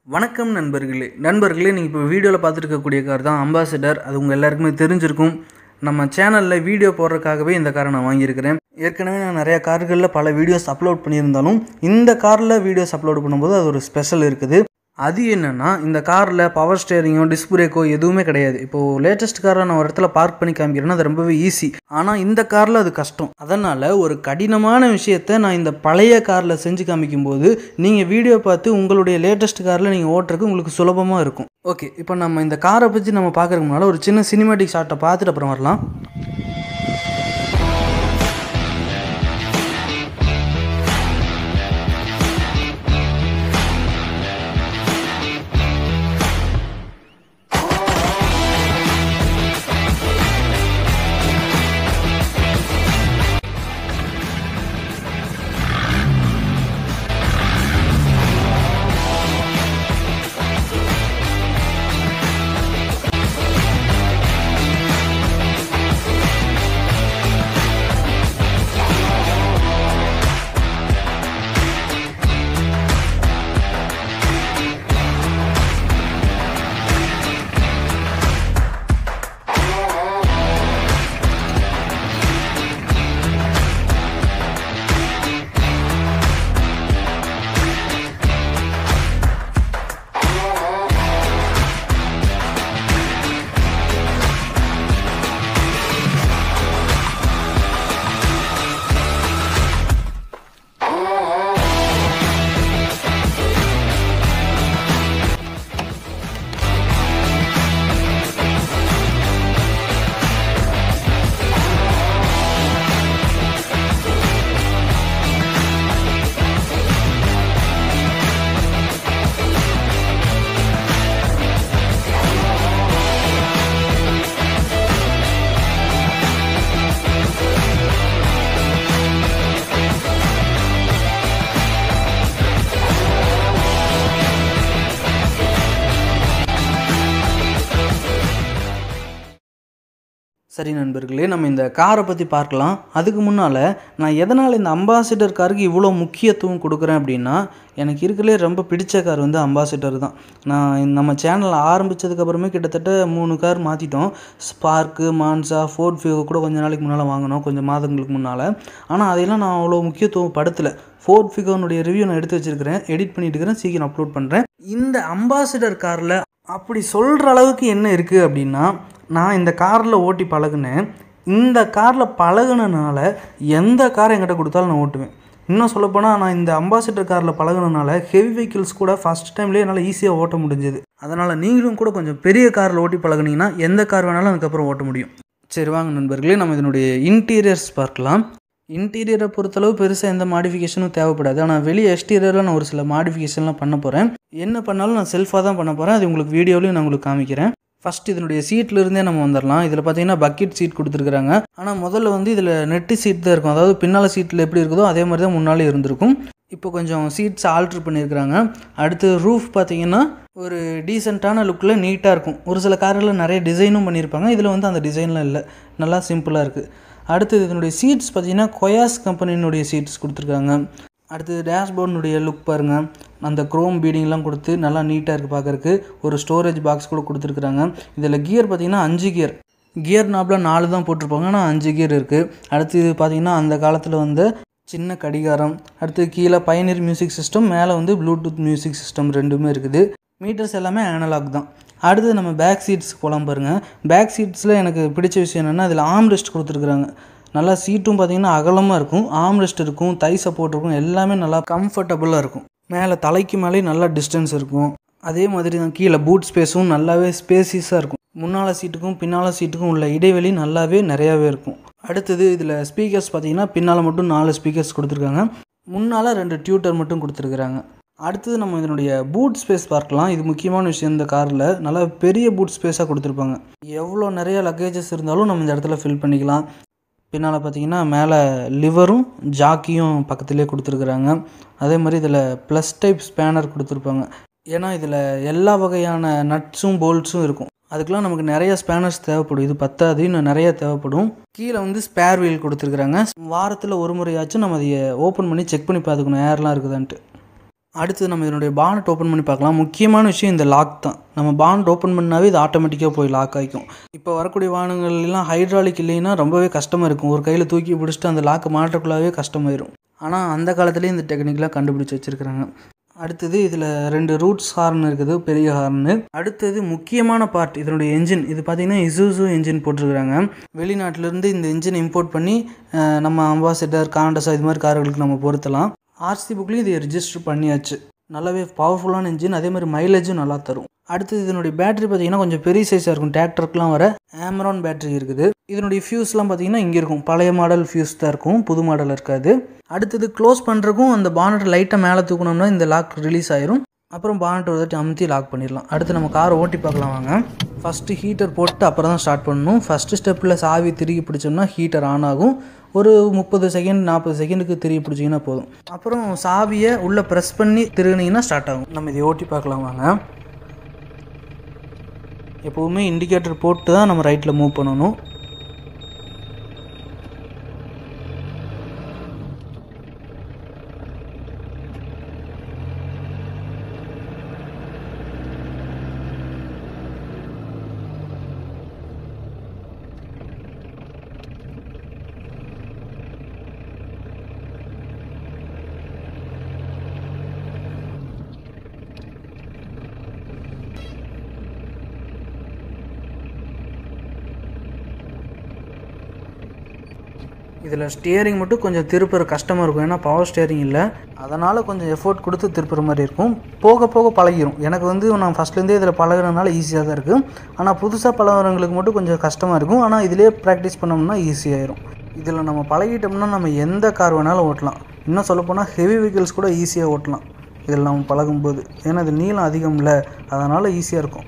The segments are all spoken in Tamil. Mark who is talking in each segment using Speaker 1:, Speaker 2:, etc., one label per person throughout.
Speaker 1: வணக்கம் நண்பர்களே நண்பர்களே நீங்கள் இப்போ வீடியோவில் பார்த்துட்டு இருக்கக்கூடிய கார் தான் அம்பாசிடர் அது உங்கள் எல்லாருக்குமே தெரிஞ்சிருக்கும் நம்ம சேனலில் வீடியோ போடுறதுக்காகவே இந்த காரை நான் வாங்கியிருக்கிறேன் ஏற்கனவே நான் நிறைய கார்களில் பல வீடியோஸ் அப்லோட் பண்ணியிருந்தாலும் இந்த காரில் வீடியோஸ் அப்லோட் பண்ணும்போது அது ஒரு ஸ்பெஷல் இருக்குது அது என்னென்னா இந்த காரில் பவர் ஸ்டேரிங்கோ டிஸ்க் பிரேக்கோ எதுவுமே கிடையாது இப்போது லேட்டஸ்ட் காரை நான் ஒரு இடத்துல பார்க் பண்ணி காமிக்கிறேன்னா அது ரொம்பவே ஈஸி ஆனால் இந்த காரில் அது கஷ்டம் அதனால் ஒரு கடினமான விஷயத்தை நான் இந்த பழைய காரில் செஞ்சு காமிக்கும்போது நீங்கள் வீடியோ பார்த்து உங்களுடைய லேட்டஸ்ட் காரில் நீங்கள் ஓட்டுறதுக்கு உங்களுக்கு சுலபமாக இருக்கும் ஓகே இப்போ நம்ம இந்த காரை பற்றி நம்ம பார்க்குறதுக்கு முன்னால் ஒரு சின்ன சினிமேட்டிக் ஷாட்டை பார்த்துட்டு அப்புறம் வரலாம் சரி நண்பர்களே நம்ம இந்த காரை பற்றி பார்க்கலாம் அதுக்கு முன்னால் நான் எதனால் இந்த அம்பாசிடர் காருக்கு இவ்வளோ முக்கியத்துவம் கொடுக்குறேன் அப்படின்னா எனக்கு இருக்கிறதுலே ரொம்ப பிடிச்ச கார் வந்து அம்பாசிடர் தான் நான் இந்த நம்ம சேனல் ஆரம்பித்ததுக்கப்புறமே கிட்டத்தட்ட மூணு கார் மாற்றிட்டோம் ஸ்பார்க்கு மான்சா ஃபோர்ட் ஃபியூ கூட கொஞ்ச நாளைக்கு முன்னால் வாங்கினோம் கொஞ்சம் மாதங்களுக்கு முன்னால் ஆனால் அதையெல்லாம் நான் அவ்வளோ முக்கியத்துவம் படுத்தலை ஃபோர்ட் ஃபிகோனுடைய ரிவ்யூ நான் எடுத்து வச்சுருக்கிறேன் எடிட் பண்ணிட்டு இருக்கிறேன் சீக்கிரம் அப்லோட் பண்ணுறேன் இந்த அம்பாசிடர் காரில் அப்படி சொல்கிற அளவுக்கு என்ன இருக்குது அப்படின்னா நான் இந்த காரில் ஓட்டி பழகுனேன் இந்த காரில் பழகுனனால எந்த காரை என்கிட்ட கொடுத்தாலும் நான் ஓட்டுவேன் இன்னும் சொல்லப்போனால் நான் இந்த அம்பாசிடர் காரில் பழகுனனால ஹெவி வெஹிக்கிள்ஸ் கூட ஃபஸ்ட் டைம்லேயே என்னால் ஈஸியாக ஓட்ட முடிஞ்சது அதனால் நீங்களும் கூட கொஞ்சம் பெரிய காரில் ஓட்டி பழகுனீங்கன்னா எந்த கார் வேணாலும் அதுக்கப்புறம் ஓட்ட முடியும் சரி வாங்க நண்பர்களே நம்ம இதனுடைய இன்டீரியர்ஸ் பார்க்கலாம் இன்டீரியரை பொறுத்தளவு பெருசாக எந்த மாடிஃபிகேஷனும் தேவைப்படாது ஆனால் வெளியே எக்ஸ்டீரியரில் நான் ஒரு சில மாடிஃபிகேஷன்லாம் பண்ண போகிறேன் என்ன பண்ணாலும் நான் செல்ஃபாக தான் பண்ண போகிறேன் அது உங்களுக்கு வீடியோலையும் நான் உங்களுக்கு காமிக்கிறேன் ஃபஸ்ட் இதனுடைய சீட்டில் இருந்தே நம்ம வந்துடலாம் இதில் பார்த்தீங்கன்னா பக்கெட் சீட் கொடுத்துருக்குறாங்க ஆனால் முதல்ல வந்து இதில் நெட்டு சீட் தான் இருக்கும் அதாவது பின்னால் சீட்டில் எப்படி இருக்குதோ அதே மாதிரி தான் முன்னாலே இருந்திருக்கும் இப்போ கொஞ்சம் சீட்ஸ் ஆல்ட்ரு பண்ணியிருக்கிறாங்க அடுத்து ரூஃப் பார்த்தீங்கன்னா ஒரு டீசெண்டான லுக்கில் நீட்டாக இருக்கும் ஒரு சில காரில் நிறைய டிசைனும் பண்ணியிருப்பாங்க இதில் வந்து அந்த டிசைன்லாம் இல்லை நல்லா சிம்பிளாக இருக்குது அடுத்தது இதனுடைய சீட்ஸ் பார்த்தீங்கன்னா கொயாஸ் கம்பெனியினுடைய சீட்ஸ் கொடுத்துருக்காங்க அடுத்தது டேஷ்போர்டினுடைய லுக் பாருங்கள் அந்த க்ரோம் பீடிங்லாம் கொடுத்து நல்லா நீட்டாக இருக்குது பார்க்குறக்கு ஒரு ஸ்டோரேஜ் பாக்ஸ் கூட கொடுத்துருக்குறாங்க இதில் கியர் பார்த்தீங்கன்னா அஞ்சு கியர் கியர் நாப்பில் நாலு தான் போட்டிருப்பாங்க ஆனால் அஞ்சு கியர் இருக்குது அடுத்து இது பார்த்தீங்கன்னா அந்த காலத்தில் வந்து சின்ன கடிகாரம் அடுத்து கீழே பயனியர் மியூசிக் சிஸ்டம் மேலே வந்து ப்ளூடூத் மியூசிக் சிஸ்டம் ரெண்டுமே இருக்குது மீட்டர்ஸ் எல்லாமே அனலாக் தான் அடுத்து நம்ம பேக் சீட்ஸ் போகலாம் பாருங்கள் பேக் சீட்ஸில் எனக்கு பிடிச்ச விஷயம் என்னென்னா அதில் ஆம் ரெஸ்ட் கொடுத்துருக்குறாங்க நல்லா சீட்டும் பார்த்தீங்கன்னா அகலமாக இருக்கும் ஆம் ரெஸ்ட் இருக்கும் தை சப்போர்ட் இருக்கும் எல்லாமே நல்லா கம்ஃபர்டபுளாக இருக்கும் மேலே தலைக்கு மேலே நல்லா டிஸ்டன்ஸ் இருக்கும் அதே மாதிரி தான் கீழே பூட் ஸ்பேஸும் நல்லாவே ஸ்பேசியஸாக இருக்கும் முன்னால் சீட்டுக்கும் பின்னால் சீட்டுக்கும் உள்ள இடைவெளி நல்லாவே நிறையாவே இருக்கும் அடுத்தது இதில் ஸ்பீக்கர்ஸ் பார்த்தீங்கன்னா பின்னால் மட்டும் நாலு ஸ்பீக்கர்ஸ் கொடுத்துருக்காங்க முன்னால் ரெண்டு டியூட்டர் மட்டும் கொடுத்துருக்குறாங்க அடுத்தது நம்ம இதனுடைய பூட் ஸ்பேஸ் பார்க்கலாம் இது முக்கியமான விஷயம் இந்த காரில் நல்லா பெரிய பூட் ஸ்பேஸாக கொடுத்துருப்பாங்க எவ்வளோ நிறைய லக்கேஜஸ் இருந்தாலும் நம்ம இந்த இடத்துல ஃபில் பண்ணிக்கலாம் பின்னால் பார்த்தீங்கன்னா மேலே லிவரும் ஜாக்கியும் பக்கத்துலேயே கொடுத்துருக்குறாங்க அதே மாதிரி இதில் ப்ளஸ் டைப் ஸ்பேனர் கொடுத்துருப்பாங்க ஏன்னா இதில் எல்லா வகையான நட்ஸும் போல்ட்ஸும் இருக்கும் அதுக்கெலாம் நமக்கு நிறைய ஸ்பேனர்ஸ் தேவைப்படும் இது பத்தாது இன்னும் நிறைய தேவைப்படும் கீழே வந்து ஸ்பேர் வீல் கொடுத்துருக்குறாங்க வாரத்தில் ஒரு முறையாச்சும் நம்ம அதை ஓப்பன் பண்ணி செக் பண்ணி பார்த்துக்கணும் ஏர்லாம் இருக்குதான்ட்டு அடுத்து நம்ம இதனுடைய பானட் ஓப்பன் பண்ணி பார்க்கலாம் முக்கியமான விஷயம் இந்த லாக் தான் நம்ம பானட் ஓப்பன் பண்ணாவே இது ஆட்டோமேட்டிக்காக போய் லாக் ஆகிக்கும் இப்போ வரக்கூடிய வாகனங்கள் எல்லாம் ஹைட்ராலிக் இல்லைன்னா ரொம்பவே கஷ்டமாக இருக்கும் ஒரு கையில் தூக்கி பிடிச்சிட்டு அந்த லாக்கு மாட்டக்குள்ளாவே கஷ்டமாயிரும் ஆனால் அந்த காலத்துலேயே இந்த டெக்னிக்லாம் கண்டுபிடிச்சி வச்சுருக்கிறாங்க அடுத்தது இதில் ரெண்டு ரூட்ஸ் ஹார்ன் இருக்குது பெரிய ஹார்னு அடுத்தது முக்கியமான பார்ட் இதனுடைய என்ஜின் இது பார்த்திங்கன்னா இசூசு என்ஜின் போட்டிருக்கிறாங்க வெளிநாட்டிலேருந்து இந்த என்ஜின் இம்போர்ட் பண்ணி அஹ், நம்ம அம்பாசிடர் காண்டஸா இது மாதிரி கார்களுக்கு நம்ம பொருத்தலாம் ஆர்சி புக்லேயும் இதை ரிஜிஸ்டர் பண்ணியாச்சு நல்லாவே பவர்ஃபுல்லான என்ஜின் அதே மாதிரி மைலேஜும் நல்லா தரும் அடுத்தது இதனுடைய பேட்டரி பார்த்தீங்கன்னா கொஞ்சம் பெரிய சைஸாக இருக்கும் டிராக்டருக்குலாம் வர ஆமரான் பேட்டரி இருக்குது இதனுடைய ஃபியூஸ்லாம் பார்த்தீங்கன்னா இங்கே இருக்கும் பழைய மாடல் ஃபியூஸ் தான் இருக்கும் புது மாடல் இருக்காது அடுத்தது க்ளோஸ் பண்ணுறக்கும் அந்த பானட் லைட்டை மேலே தூக்கணும்னா இந்த லாக் ரிலீஸ் ஆயிரும் அப்புறம் பானட் ஒரு தாட்டி அமுத்தி லாக் பண்ணிடலாம் அடுத்து நம்ம காரை ஓட்டி பார்க்கலாம் வாங்க ஃபஸ்ட்டு ஹீட்டர் போட்டு அப்புறம் தான் ஸ்டார்ட் பண்ணணும் ஃபஸ்ட்டு ஸ்டெப்பில் சாவி திருகி பிடிச்சோம்னா ஹீட்டர் ஆன் ஆகும் ஒரு முப்பது செகண்ட் நாற்பது செகண்டுக்கு திருகி பிடிச்சிங்கன்னா போதும் அப்புறம் சாவியை உள்ளே ப்ரெஸ் பண்ணி திருகுனீங்கன்னா ஸ்டார்ட் ஆகும் நம்ம இதை ஓட்டி பார்க்கலாம் வாங்க எப்போவுமே இண்டிகேட்டர் போட்டு தான் நம்ம ரைட்டில் மூவ் பண்ணணும் இதில் ஸ்டியரிங் மட்டும் கொஞ்சம் திருப்புற கஷ்டமாக இருக்கும் ஏன்னா பவர் ஸ்டியரிங் இல்லை அதனால் கொஞ்சம் எஃபோர்ட் கொடுத்து திருப்புற மாதிரி இருக்கும் போக போக பழகிரும் எனக்கு வந்து நான் ஃபஸ்ட்லேருந்தே இதில் பழகுறதுனால ஈஸியாக தான் இருக்குது ஆனால் புதுசாக பழகுறவங்களுக்கு மட்டும் கொஞ்சம் கஷ்டமாக இருக்கும் ஆனால் இதிலே ப்ராக்டிஸ் பண்ணோம்னா ஈஸியாயிரும் இதில் நம்ம பழகிட்டோம்னா நம்ம எந்த கார் வேணாலும் ஓட்டலாம் இன்னும் சொல்லப்போனால் ஹெவி வெஹிக்கிள்ஸ் கூட ஈஸியாக ஓட்டலாம் இதில் நம்ம பழகும்போது ஏன்னா இது நீளம் அதிகம் இல்லை அதனால் ஈஸியாக இருக்கும்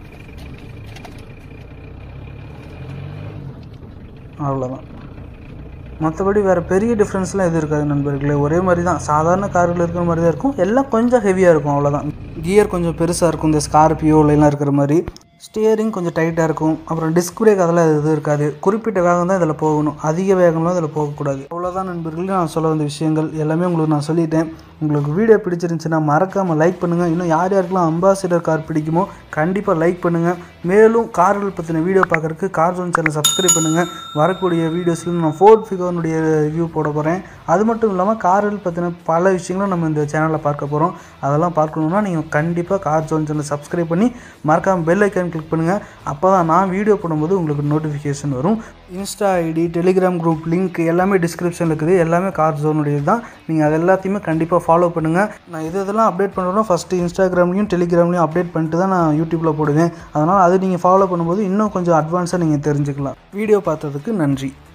Speaker 1: அவ்வளோதான் மற்றபடி வேறு பெரிய டிஃப்ரென்ஸ்லாம் எதுவும் இருக்காது நண்பர்களே ஒரே மாதிரி தான் சாதாரண கார்கள் இருக்கிற மாதிரி தான் இருக்கும் எல்லாம் கொஞ்சம் ஹெவியாக இருக்கும் அவ்வளோதான் கியர் கொஞ்சம் பெருசாக இருக்கும் இந்த ஸ்கார்பியோலாம் இருக்கிற மாதிரி ஸ்டியரிங் கொஞ்சம் டைட்டாக இருக்கும் அப்புறம் டிஸ்க் பிரேக் அதெல்லாம் எதுவும் இருக்காது குறிப்பிட்ட வேகம் தான் இதில் போகணும் அதிக வேகம்லாம் இதில் போகக்கூடாது அவ்வளோதான் நண்பர்களே நான் சொல்ல வந்த விஷயங்கள் எல்லாமே உங்களுக்கு நான் சொல்லிட்டேன் உங்களுக்கு வீடியோ பிடிச்சிருந்துச்சுன்னா மறக்காமல் லைக் பண்ணுங்கள் இன்னும் யார் யாருக்கெல்லாம் அம்பாசிடர் கார் பிடிக்குமோ கண்டிப்பாக லைக் பண்ணுங்கள் மேலும் கார்கள் பற்றின வீடியோ பார்க்குறதுக்கு கார் ஜோன் சேனல் சப்ஸ்கிரைப் பண்ணுங்கள் வரக்கூடிய வீடியோஸில் நான் ஃபோர்ட் ஃபிகர்னுடைய ரிவ்யூ போட போகிறேன் அது மட்டும் இல்லாமல் கார்கள் பற்றின பல விஷயங்களும் நம்ம இந்த சேனலில் பார்க்க போகிறோம் அதெல்லாம் பார்க்கணுன்னா நீங்கள் கண்டிப்பாக கார் ஜோன் சேனல் சப்ஸ்கிரைப் பண்ணி மறக்காமல் பெல் ஐக்கான் கிளிக் பண்ணுங்கள் அப்போ தான் நான் வீடியோ போடும்போது உங்களுக்கு நோட்டிஃபிகேஷன் வரும் Insta ID Telegram group link எல்லாமே டிஸ்கிரிப்ஷனில் இருக்குது எல்லாமே கார் ஜோனுடையது தான் நீங்கள் அது எல்லாத்தையுமே கண்டிப்பாக ஃபாலோ பண்ணுங்கள் நான் இது இதெல்லாம் அப்டேட் பண்ணுறோம் ஃபஸ்ட்டு இன்ஸ்டாகிராம்லையும் டெலிகிராம்லையும் அப்டேட் பண்ணிட்டு தான் நான் யூடியூப்பில் போடுவேன் அதனால் அது நீங்கள் ஃபாலோ பண்ணும்போது இன்னும் கொஞ்சம் அட்வான்ஸாக நீங்கள் தெரிஞ்சுக்கலாம் வீடியோ பார்த்ததுக்கு நன்றி